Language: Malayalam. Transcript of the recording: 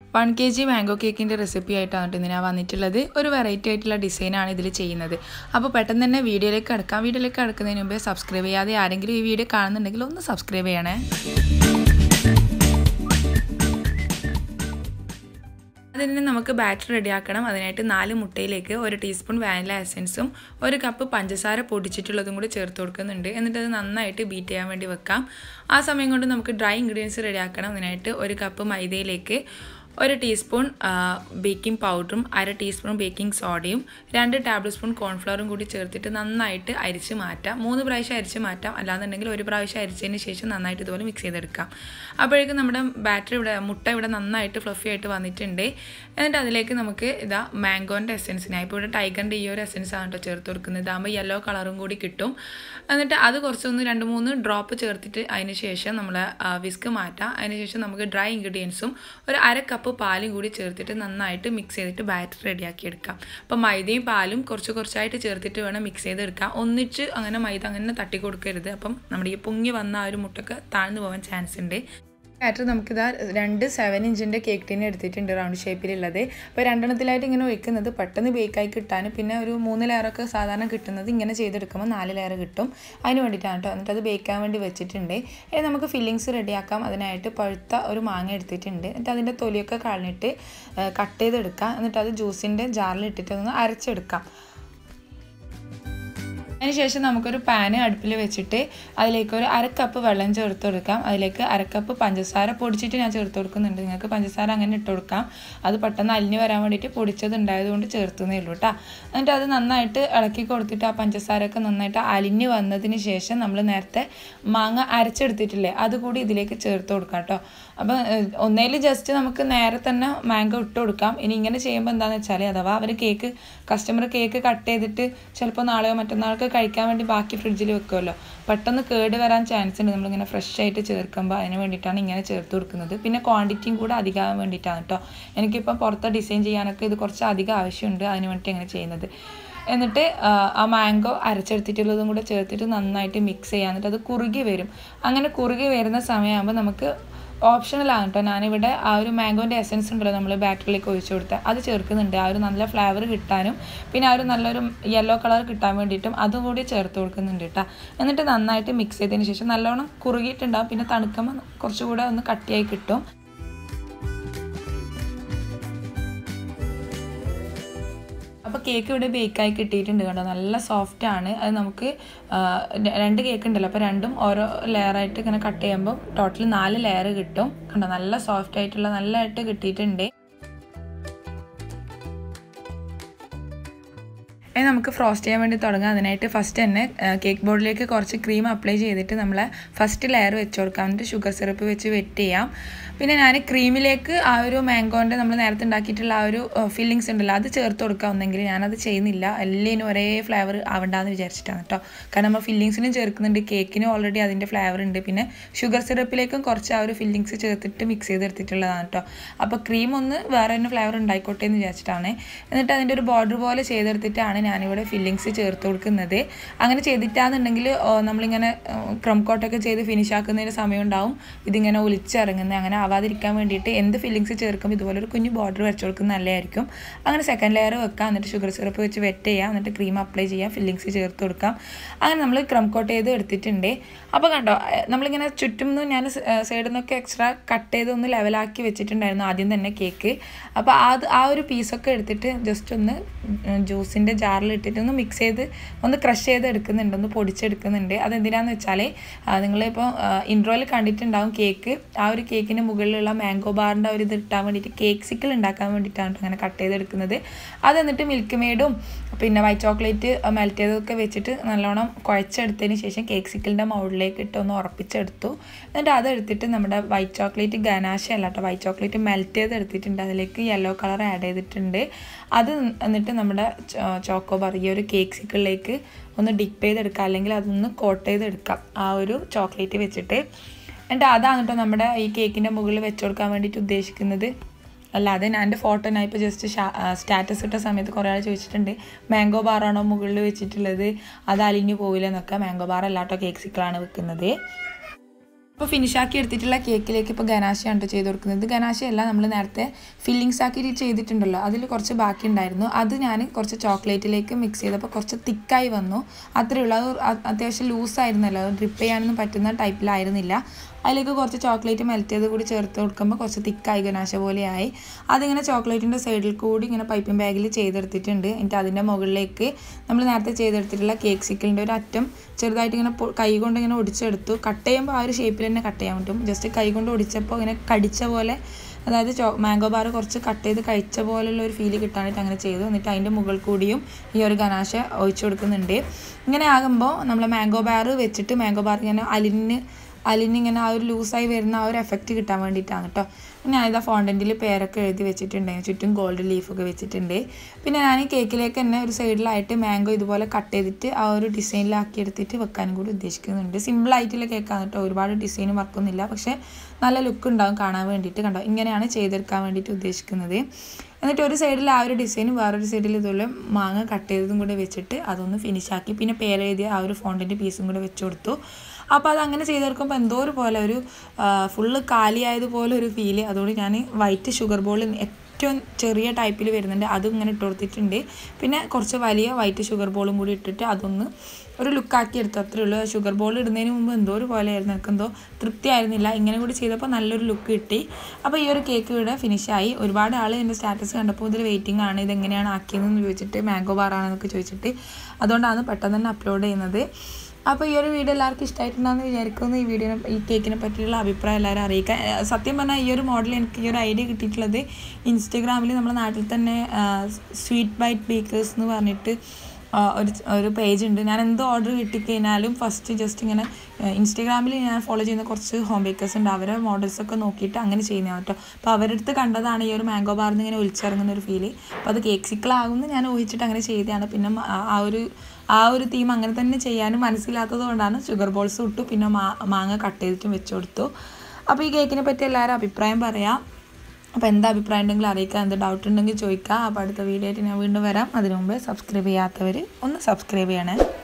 വൺ കെ ജി മാംഗോ കേക്കിൻ്റെ റെസിപ്പി ആയിട്ടാണ് കേട്ടോ ഇന്ന് ഞാൻ വന്നിട്ടുള്ളത് ഒരു വെറൈറ്റി ആയിട്ടുള്ള ഡിസൈനാണ് ഇതിൽ ചെയ്യുന്നത് അപ്പോൾ പെട്ടെന്ന് തന്നെ വീഡിയോയിലേക്ക് കിടക്കാം വീഡിയോയിലേക്ക് കിടക്കുന്നതിന് മുമ്പേ സബ്സ്ക്രൈബ് ചെയ്യാതെ ആരെങ്കിലും ഈ വീഡിയോ കാണുന്നുണ്ടെങ്കിൽ ഒന്ന് സബ്സ്ക്രൈബ് ചെയ്യണേ അതിന് നമുക്ക് ബാറ്റർ റെഡിയാക്കണം അതിനായിട്ട് നാല് മുട്ടയിലേക്ക് ഒരു ടീസ്പൂൺ വാനില എസൻസും ഒരു കപ്പ് പഞ്ചസാര പൊടിച്ചിട്ടുള്ളതും കൂടി ചേർത്ത് കൊടുക്കുന്നുണ്ട് എന്നിട്ട് അത് നന്നായിട്ട് ബീറ്റ് ചെയ്യാൻ വേണ്ടി വെക്കാം ആ സമയം കൊണ്ട് നമുക്ക് ഡ്രൈ ഇൻഗ്രീഡിയൻസ് റെഡിയാക്കണം അതിനായിട്ട് ഒരു കപ്പ് മൈദയിലേക്ക് ഒരു ടീസ്പൂൺ ബേക്കിംഗ് പൗഡറും അര ടീസ്പൂൺ ബേക്കിംഗ് സോഡയും രണ്ട് ടേബിൾ സ്പൂൺ കോൺഫ്ലവറും കൂടി ചേർത്തിട്ട് നന്നായിട്ട് അരിച്ച് മാറ്റാം മൂന്ന് പ്രാവശ്യം അരിച്ച് മാറ്റാം അല്ലാന്നുണ്ടെങ്കിൽ ഒരു പ്രാവശ്യം അരിച്ചതിന് ശേഷം നന്നായിട്ട് ഇതുപോലെ മിക്സ് ചെയ്തെടുക്കാം അപ്പോഴേക്കും നമ്മുടെ ബാറ്റർ ഇവിടെ മുട്ട ഇവിടെ നന്നായിട്ട് ഫ്ലഫി ആയിട്ട് വന്നിട്ടുണ്ട് എന്നിട്ട് അതിലേക്ക് നമുക്ക് ഇതാ മാംഗോൻ്റെ എസെൻസിനായി ഇപ്പോൾ ഇവിടെ ടൈഗറിൻ്റെ ഈ ഒരു എസെൻസ് ആണ് കേട്ടോ ചേർത്ത് കൊടുക്കുന്നത് ഇതാകുമ്പോൾ യെല്ലോ കളറും കൂടി കിട്ടും എന്നിട്ട് അത് കുറച്ചൊന്ന് രണ്ട് മൂന്ന് ഡ്രോപ്പ് ചേർത്തിട്ട് അതിന് ശേഷം നമ്മൾ വിസ്ക് മാറ്റാം അതിന് ശേഷം നമുക്ക് ഡ്രൈ ഇൻഗ്രീഡിയൻസും ഒരു അര കപ്പ് പാലും കൂടി ചേർത്തിട്ട് നന്നായിട്ട് മിക്സ് ചെയ്തിട്ട് ബാറ്റർ റെഡിയാക്കി എടുക്കാം അപ്പോൾ മൈദയും പാലും കുറച്ച് കുറച്ചായിട്ട് ചേർത്തിട്ട് വേണം മിക്സ് ചെയ്തെടുക്കാം ഒന്നിച്ച് അങ്ങനെ മൈദ അങ്ങനെ തട്ടി കൊടുക്കരുത് അപ്പം നമ്മുടെ ഈ പൊങ്ങി വന്ന ആ ഒരു മുട്ടൊക്കെ താഴ്ന്നു പോകാൻ ചാൻസ് ഉണ്ട് ബാറ്റർ നമുക്കിതാ രണ്ട് സെവൻ ഇഞ്ചിൻ്റെ കേക്ക് ടീൻ എടുത്തിട്ടുണ്ട് റൗണ്ട് ഷേപ്പിലുള്ളത് അപ്പോൾ രണ്ടെണ്ണത്തിലായിട്ട് ഇങ്ങനെ ഒഴിക്കുന്നത് പെട്ടെന്ന് ബേക്കായി കിട്ടാനും പിന്നെ ഒരു മൂന്ന് ലെയറൊക്കെ സാധാരണ കിട്ടുന്നത് ഇങ്ങനെ ചെയ്തെടുക്കുമ്പോൾ നാല് ലെയർ കിട്ടും അതിന് വേണ്ടിയിട്ടാണ് കേട്ടോ എന്നിട്ട് അത് ബേക്കാൻ വേണ്ടി വെച്ചിട്ടുണ്ട് ഇനി നമുക്ക് ഫില്ലിങ്സ് റെഡിയാക്കാം അതിനായിട്ട് പഴുത്ത ഒരു മാങ്ങ എടുത്തിട്ടുണ്ട് എന്നിട്ട് അതിൻ്റെ തൊലിയൊക്കെ കളഞ്ഞിട്ട് കട്ട് ചെയ്തെടുക്കാം എന്നിട്ട് അത് ജ്യൂസിൻ്റെ ജാറിൽ ഇട്ടിട്ട് ഒന്ന് അരച്ചെടുക്കാം അതിനുശേഷം നമുക്കൊരു പാന് അടുപ്പിൽ വെച്ചിട്ട് അതിലേക്ക് ഒരു അരക്കപ്പ് വെള്ളം ചേർത്ത് കൊടുക്കാം അതിലേക്ക് അരക്കപ്പ് പഞ്ചസാര പൊടിച്ചിട്ട് ഞാൻ ചേർത്ത് കൊടുക്കുന്നുണ്ട് നിങ്ങൾക്ക് പഞ്ചസാര അങ്ങനെ ഇട്ട് കൊടുക്കാം അത് പെട്ടെന്ന് അലിഞ്ഞ് വരാൻ വേണ്ടിയിട്ട് പൊടിച്ചത് ഉണ്ടായതുകൊണ്ട് ചേർത്തുന്നേ ഉള്ളൂ കേട്ടോ എന്നിട്ട് അത് നന്നായിട്ട് ഇളക്കി കൊടുത്തിട്ട് ആ പഞ്ചസാരയൊക്കെ നന്നായിട്ട് അലിഞ്ഞ് വന്നതിന് ശേഷം നമ്മൾ നേരത്തെ മാങ്ങ അരച്ചെടുത്തിട്ടില്ലേ അതുകൂടി ഇതിലേക്ക് ചേർത്ത് കൊടുക്കാം കേട്ടോ അപ്പോൾ ഒന്നേൽ ജസ്റ്റ് നമുക്ക് നേരെ തന്നെ മാംഗോ ഇട്ട് കൊടുക്കാം ഇനി ഇങ്ങനെ ചെയ്യുമ്പോൾ എന്താണെന്ന് വെച്ചാൽ അഥവാ അവർ കേക്ക് കസ്റ്റമർ കേക്ക് കട്ട് ചെയ്തിട്ട് ചിലപ്പോൾ നാളെയോ മറ്റന്നാൾക്ക് കഴിക്കാൻ വേണ്ടി ബാക്കി ഫ്രിഡ്ജിൽ വെക്കുമല്ലോ പെട്ടെന്ന് കേട് വരാൻ ചാൻസ് ഉണ്ട് നമ്മളിങ്ങനെ ഫ്രഷ് ആയിട്ട് ചേർക്കുമ്പോൾ അതിന് വേണ്ടിയിട്ടാണ് ഇങ്ങനെ ചേർത്ത് കൊടുക്കുന്നത് പിന്നെ ക്വാണ്ടിറ്റിയും കൂടെ അധികമാകാൻ വേണ്ടിയിട്ടാണ് കേട്ടോ എനിക്കിപ്പോൾ പുറത്ത് ഡിസൈൻ ചെയ്യാനൊക്കെ ഇത് കുറച്ച് അധികം ആവശ്യമുണ്ട് അതിന് വേണ്ടിയിട്ട് ഇങ്ങനെ ചെയ്യുന്നത് എന്നിട്ട് ആ മാംഗോ അരച്ചെടുത്തിട്ടുള്ളതും കൂടെ ചേർത്തിട്ട് നന്നായിട്ട് മിക്സ് ചെയ്യുക എന്നിട്ട് അത് കുറുകി വരും അങ്ങനെ കുറുകി വരുന്ന സമയമാകുമ്പോൾ നമുക്ക് ഓപ്ഷണലാണ് കേട്ടോ ഞാനിവിടെ ആ ഒരു മാംഗോൻ്റെ എസൻസ് ഉണ്ടല്ലോ നമ്മൾ ബാറ്ററിലേക്ക് ഒഴിച്ചു കൊടുത്താൽ അത് ചേർക്കുന്നുണ്ട് ആ ഒരു നല്ല ഫ്ലേവർ കിട്ടാനും പിന്നെ ആ ഒരു നല്ലൊരു യെല്ലോ കളർ കിട്ടാൻ വേണ്ടിയിട്ടും അതും കൂടി ചേർത്ത് കൊടുക്കുന്നുണ്ട് കേട്ടോ എന്നിട്ട് നന്നായിട്ട് മിക്സ് ചെയ്തതിന് ശേഷം നല്ലോണം കുറുകിയിട്ടുണ്ടാവും പിന്നെ തണുക്കുമ്പോൾ കുറച്ചുകൂടെ ഒന്ന് കട്ടിയായി കിട്ടും അപ്പോൾ കേക്ക് ഇവിടെ ബേക്കായി കിട്ടിയിട്ടുണ്ട് കേട്ടോ നല്ല സോഫ്റ്റ് ആണ് അത് നമുക്ക് രണ്ട് കേക്ക് ഉണ്ടല്ലോ അപ്പോൾ രണ്ടും ഓരോ ലെയറായിട്ട് ഇങ്ങനെ കട്ട് ചെയ്യുമ്പോൾ ടോട്ടൽ നാല് ലെയർ കിട്ടും കണ്ടോ നല്ല സോഫ്റ്റ് ആയിട്ടുള്ള നല്ലതായിട്ട് കിട്ടിയിട്ടുണ്ട് ഇനി നമുക്ക് ഫ്രോസ്റ്റ് ചെയ്യാൻ വേണ്ടി തുടങ്ങാം അതിനായിട്ട് ഫസ്റ്റ് തന്നെ കേക്ക് ബോർഡിലേക്ക് കുറച്ച് ക്രീം അപ്ലൈ ചെയ്തിട്ട് നമ്മൾ ഫസ്റ്റ് ലെയർ വെച്ച് കൊടുക്കാം എന്നിട്ട് ഷുഗർ സിറപ്പ് വെച്ച് വെറ്റ് ചെയ്യാം പിന്നെ ഞാൻ ക്രീമിലേക്ക് ആ ഒരു മാംഗോൻ്റെ നമ്മൾ നേരത്തെ ഉണ്ടാക്കിയിട്ടുള്ള ആ ഒരു ഫില്ലിങ്സ് ഉണ്ടല്ലോ അത് ചേർത്ത് കൊടുക്കാം ഒന്നെങ്കിൽ ഞാനത് ചെയ്യുന്നില്ല എല്ലാത്തിനും ഒരേ ഫ്ലേവർ ആവണ്ടെന്ന് വിചാരിച്ചിട്ടാണ് കേട്ടോ കാരണം നമ്മൾ ഫില്ലിങ്സിനും ചേർക്കുന്നുണ്ട് കേക്കിനും ഓൾറെഡി അതിൻ്റെ ഫ്ലേവർ ഉണ്ട് പിന്നെ ഷുഗർ സിറപ്പിലേക്കും കുറച്ച് ആ ഒരു ഫില്ലിങ്സ് ചേർത്തിട്ട് മിക്സ് ചെയ്തെടുത്തിട്ടുള്ളതാണ് കേട്ടോ അപ്പോൾ ക്രീം ഒന്ന് വേറെ തന്നെ ഫ്ലേവർ ഉണ്ടായിക്കോട്ടെ എന്ന് വിചാരിച്ചിട്ടാണ് എന്നിട്ട് അതിൻ്റെ ഒരു ബോർഡർ പോലെ ചെയ്തെടുത്തിട്ടാണ് ഞാനിവിടെ ഫില്ലിങ്സ് ചേർത്ത് കൊടുക്കുന്നത് അങ്ങനെ ചെയ്തിട്ടാന്നുണ്ടെങ്കിൽ നമ്മളിങ്ങനെ ക്രം കോട്ടൊക്കെ ചെയ്ത് ഫിനിഷ് ആക്കുന്നതിന് സമയം ഉണ്ടാവും ഇതിങ്ങനെ ഒലിച്ചിറങ്ങുന്നത് അങ്ങനെ ആവാതിരിക്കാൻ വേണ്ടിയിട്ട് എന്ത് ഫില്ലിങ്സ് ചേർക്കും ഇതുപോലെ ഒരു കുഞ്ഞു ബോർഡർ വെച്ച് കൊടുക്കുന്നത് നല്ലതായിരിക്കും അങ്ങനെ സെക്കൻഡ് ലെയർ വെക്കാം എന്നിട്ട് ഷുഗർ സിറപ്പ് വെച്ച് വെറ്റ് ചെയ്യാം എന്നിട്ട് ക്രീം അപ്ലൈ ചെയ്യാം ഫില്ലിങ്സ് ചേർത്ത് കൊടുക്കാം അങ്ങനെ നമ്മൾ ക്രം കോട്ട് ചെയ്ത് എടുത്തിട്ടുണ്ട് അപ്പോൾ കണ്ടോ നമ്മളിങ്ങനെ ചുറ്റും നിന്ന് ഞാൻ സൈഡിൽ നിന്നൊക്കെ എക്സ്ട്രാ കട്ട് ചെയ്ത് ഒന്ന് ലെവലാക്കി വെച്ചിട്ടുണ്ടായിരുന്നു ആദ്യം തന്നെ കേക്ക് അപ്പോൾ അത് ആ ഒരു പീസൊക്കെ എടുത്തിട്ട് ജസ്റ്റ് ഒന്ന് ജ്യൂസിൻ്റെ ജാറിൽ ഇട്ടിട്ട് ഒന്ന് മിക്സ് ചെയ്ത് ഒന്ന് ക്രഷ് ചെയ്ത് എടുക്കുന്നുണ്ട് ഒന്ന് പൊടിച്ചെടുക്കുന്നുണ്ട് അതെന്തിനാന്ന് വെച്ചാൽ നിങ്ങളിപ്പോൾ ഇൻട്രോയിൽ കണ്ടിട്ടുണ്ടാവും കേക്ക് ആ ഒരു കേക്കിന് മുകളിലുള്ള മാംഗോ ബാറിൻ്റെ ഒരു ഇത് ഇട്ടാൻ വേണ്ടിയിട്ട് കേക്ക് സിക്കിൾ ഉണ്ടാക്കാൻ വേണ്ടിയിട്ടാണ് അങ്ങനെ കട്ട് ചെയ്തെടുക്കുന്നത് അത് എന്നിട്ട് മിൽക്ക് മെയ്ഡും പിന്നെ വൈറ്റ് ചോക്ലേറ്റ് മെൽറ്റ് ചെയ്തതൊക്കെ വെച്ചിട്ട് നല്ലോണം കുഴച്ചെടുത്തതിന് ശേഷം കേക്ക് സിക്കിളിൻ്റെ മൗളിലേക്ക് ഇട്ട് ഒന്ന് ഉറപ്പിച്ചെടുത്തു എന്നിട്ട് അതെടുത്തിട്ട് നമ്മുടെ വൈറ്റ് ചോക്ലേറ്റ് ഗനാശ അല്ല കേട്ടോ വൈറ്റ് ചോക്ലേറ്റ് മെൽറ്റ് ചെയ്ത് എടുത്തിട്ടുണ്ട് അതിലേക്ക് യെല്ലോ കളർ ആഡ് ചെയ്തിട്ടുണ്ട് അത് എന്നിട്ട് നമ്മുടെ ചോക്കോബാർ ഈ ഒരു കേക്ക് സിക്കിളിലേക്ക് ഒന്ന് ഡിപ്പ് ചെയ്തെടുക്കുക അല്ലെങ്കിൽ അതൊന്ന് കോട്ട് ചെയ്തെടുക്കാം ആ ഒരു ചോക്ലേറ്റ് വെച്ചിട്ട് എന്നിട്ട് അതാണ് കേട്ടോ നമ്മുടെ ഈ കേക്കിൻ്റെ മുകളിൽ വെച്ച് കൊടുക്കാൻ വേണ്ടിയിട്ട് ഉദ്ദേശിക്കുന്നത് അല്ലാതെ ഞാൻ എൻ്റെ ഫോട്ടോ ഞാൻ ഇപ്പോൾ ജസ്റ്റ് സ്റ്റാറ്റസ് ഇട്ട സമയത്ത് കുറേ ആൾ ചോദിച്ചിട്ടുണ്ട് മാംഗോ ബാറാണോ മുകളിൽ വെച്ചിട്ടുള്ളത് അത് അലിഞ്ഞു പോവില്ല എന്നൊക്കെ മാംഗോ ബാർ അല്ലാട്ടോ കേക്ക് സിക്കിളാണ് വെക്കുന്നത് ഇപ്പോൾ ഫിനിഷാക്കി എടുത്തിട്ടുള്ള കേക്കിലേക്ക് ഇപ്പോൾ ഗനാശയാണ് കേട്ടോ ചെയ്ത് കൊടുക്കുന്നത് ഗനാശയല്ല നമ്മൾ നേരത്തെ ഫില്ലിങ്സ് ആക്കി ചെയ്തിട്ടുണ്ടല്ലോ അതിൽ കുറച്ച് ബാക്കി ഉണ്ടായിരുന്നു അത് ഞാൻ കുറച്ച് ചോക്ലേറ്റിലേക്ക് മിക്സ് ചെയ്തപ്പോൾ കുറച്ച് തിക്കായി വന്നു അത്രയേ ഉള്ളൂ അത് അ- അത്യാവശ്യം ലൂസായിരുന്നല്ലോ അത് ഡ്രിപ്പ് ചെയ്യാനൊന്നും പറ്റുന്ന ടൈപ്പിലായിരുന്നില്ല അതിലേക്ക് കുറച്ച് ചോക്ലേറ്റ് മെൽറ്റ് ചെയ്ത് കൂടി ചേർത്ത് കൊടുക്കുമ്പോൾ കുറച്ച് തിക്കായി ഗനാശ പോലെയായി അതിങ്ങനെ ചോക്ലേറ്റിൻ്റെ സൈഡിൽ കൂടി ഇങ്ങനെ പൈപ്പിംഗ് ബാഗിൽ ചെയ്തെടുത്തിട്ടുണ്ട് എന്നിട്ട് അതിൻ്റെ മുകളിലേക്ക് നമ്മൾ നേരത്തെ ചെയ്തെടുത്തിട്ടുള്ള കേക്ക് സിക്കിളിൻ്റെ ഒരു അറ്റം ചെറുതായിട്ട് ഇങ്ങനെ പൊ- കൈ കൊണ്ട് ഇങ്ങനെ ഒടിച്ചെടുത്തു കട്ട് ചെയ്യുമ്പോൾ ആ ഒരു ഷേപ്പിൽ തന്നെ കട്ട് ചെയ്യാൻ പറ്റും ജസ്റ്റ് കൈ കൊണ്ട് ഒടിച്ചപ്പോൾ ഇങ്ങനെ കടിച്ച പോലെ അതായത് ചോ മാംഗോ ബാർ കുറച്ച് കട്ട് ചെയ്ത് കഴിച്ച പോലുള്ള ഒരു ഫീല് കിട്ടാനായിട്ട് അങ്ങനെ ചെയ്തു എന്നിട്ട് അതിൻ്റെ മുകൾ കൂടിയും ഈ ഒരു ഗനാശ ഒഴിച്ചു കൊടുക്കുന്നുണ്ട് ഇങ്ങനെ ആകുമ്പോൾ നമ്മൾ മാംഗോ ബാർ വെച്ചിട്ട് മാംഗോ ബാർ ഇങ്ങനെ അലിന് അലിനിങ്ങനെ ആ ഒരു ലൂസായി വരുന്ന ആ ഒരു എഫക്റ്റ് കിട്ടാൻ വേണ്ടിയിട്ടാണ് കേട്ടോ ഞാൻ ഇതാ ഫോണ്ടൻറ്റിൽ പേരൊക്കെ എഴുതി വെച്ചിട്ടുണ്ട് ചുറ്റും ഗോൾഡ് ലീഫൊക്കെ വെച്ചിട്ടുണ്ട് പിന്നെ ഞാൻ ഈ കേക്കിലേക്ക് തന്നെ ഒരു സൈഡിലായിട്ട് മാംഗോ ഇതുപോലെ കട്ട് ചെയ്തിട്ട് ആ ഒരു ഡിസൈനിലാക്കി എടുത്തിട്ട് വെക്കാനും കൂടി ഉദ്ദേശിക്കുന്നുണ്ട് സിമ്പിളായിട്ടുള്ള കേക്കാണ് കേട്ടോ ഒരുപാട് ഡിസൈനും വർക്കൊന്നുമില്ല പക്ഷേ നല്ല ലുക്ക് ഉണ്ടാവും കാണാൻ വേണ്ടിയിട്ട് കണ്ടോ ഇങ്ങനെയാണ് ചെയ്തെടുക്കാൻ വേണ്ടിയിട്ട് ഉദ്ദേശിക്കുന്നത് എന്നിട്ട് ഒരു സൈഡിൽ ആ ഒരു ഡിസൈനും വേറൊരു സൈഡിൽ ഇതുപോലെ മാങ്ങ കട്ട് ചെയ്തതും കൂടെ വെച്ചിട്ട് അതൊന്ന് finish ആക്കി പിന്നെ പേരെഴുതിയ ആ ഒരു ഫോണ്ടിൻ്റെ പീസും കൂടെ വെച്ച് കൊടുത്തു അപ്പോൾ അത് അങ്ങനെ ചെയ്തെടുക്കുമ്പോൾ എന്തോ ഒരു പോലെ ഒരു ഫുള്ള് കാലിയായതുപോലെ ഒരു ഫീല് അതുകൊണ്ട് ഞാൻ വൈറ്റ് ഷുഗർ ബോൾ ഏറ്റവും ചെറിയ ടൈപ്പിൽ വരുന്നുണ്ട് അതും ഇങ്ങനെ ഇട്ട് കൊടുത്തിട്ടുണ്ട് പിന്നെ കുറച്ച് വലിയ വൈറ്റ് ഷുഗർ ബോളും കൂടി ഇട്ടിട്ട് അതൊന്ന് ഒരു ലുക്കാക്കി എടുത്തു അത്രേ ഉള്ളൂ ഷുഗർ ബോൾ ഇടുന്നതിന് മുമ്പ് എന്തോ ഒരു പോലെ ആയിരുന്നു എനിക്ക് എന്തോ തൃപ്തി ആയിരുന്നില്ല ഇങ്ങനെ കൂടി ചെയ്തപ്പോൾ നല്ലൊരു ലുക്ക് കിട്ടി അപ്പോൾ ഈ ഒരു കേക്ക് ഇവിടെ ഫിനിഷായി ഒരുപാട് ആൾ എൻ്റെ സ്റ്റാറ്റസ് കണ്ടപ്പോൾ ഇതിൽ വെയിറ്റിംഗ് ആണ് ഇതെങ്ങനെയാണ് ആക്കിയതെന്ന് ചോദിച്ചിട്ട് മാംഗോ ബാറാണെന്നൊക്കെ ചോദിച്ചിട്ട് അതുകൊണ്ടാണ് പെട്ടെന്ന് തന്നെ അപ്ലോഡ് ചെയ്യുന്നത് അപ്പോൾ ഈ ഒരു വീഡിയോ എല്ലാവർക്കും ഇഷ്ടമായിട്ടുണ്ടാകുന്ന വിചാരിക്കുന്നു ഈ വീഡിയോനെ ഈ കേക്കിനെ പറ്റിയുള്ള അഭിപ്രായം എല്ലാവരും അറിയിക്കാൻ ഏഹ് സത്യം പറഞ്ഞാൽ ഈ ഒരു മോഡൽ എനിക്ക് ഈ ഒരു ഐഡിയ കിട്ടിയിട്ടുള്ളത് ഇൻസ്റ്റഗ്രാമിൽ നമ്മുടെ നാട്ടിൽ തന്നെ സ്വീറ്റ് ബൈറ്റ് ബേക്കേഴ്സ് എന്ന് പറഞ്ഞിട്ട് ആ, ഒരു ഒരു പേജ് ഉണ്ട് ഞാൻ എന്ത് ഓർഡർ കിട്ടിക്കഴിഞ്ഞാലും ഫസ്റ്റ് ജസ്റ്റ് ഇങ്ങനെ ഇൻസ്റ്റഗ്രാമിൽ ഞാൻ ഫോളോ ചെയ്യുന്ന കുറച്ച് ഹോം ബേക്കേഴ്സ് ഉണ്ട് അവരെ മോഡൽസ് ഒക്കെ നോക്കിയിട്ട് അങ്ങനെ ചെയ്യുന്നതാണ് കേട്ടോ അപ്പോൾ അവരുടെ അടുത്ത് കണ്ടതാണ് ഈ ഒരു മാംഗോ ബാറിന്ന് ഇങ്ങനെ ഒലിച്ചിറങ്ങുന്ന ഒരു ഫീല് അപ്പോൾ അത് കേക്ക് സിക്കിളാകുമെന്ന് ഞാൻ ഊഹിച്ചിട്ട് അങ്ങനെ ചെയ്തതാണ് പിന്നെ മ- ആ- ആ ഒരു ആ ഒരു തീം അങ്ങനെ തന്നെ ചെയ്യാനും മനസ്സിലാത്തത് കൊണ്ടാണ് ഷുഗർ ബോൾസ് ഇട്ടു പിന്നെ മാ മാങ്ങ കട്ട് ചെയ്തിട്ടും വെച്ച് കൊടുത്തു അപ്പോൾ ഈ കേക്കിനെ പറ്റി എല്ലാവരും അഭിപ്രായം പറയാം അപ്പോൾ എന്താ അഭിപ്രായം ഉണ്ടെങ്കിൽ അറിയിക്കുക എന്ത് ഡൗട്ട് ഉണ്ടെങ്കിൽ ചോദിക്കുക അപ്പോൾ അടുത്ത വീഡിയോ ആയിട്ട് ഞാൻ വീണ്ടും വരാം അതിനു മുമ്പേ സബ്സ്ക്രൈബ് ചെയ്യാത്തവർ ഒന്ന് സബ്സ്ക്രൈബ് ചെയ്യണേ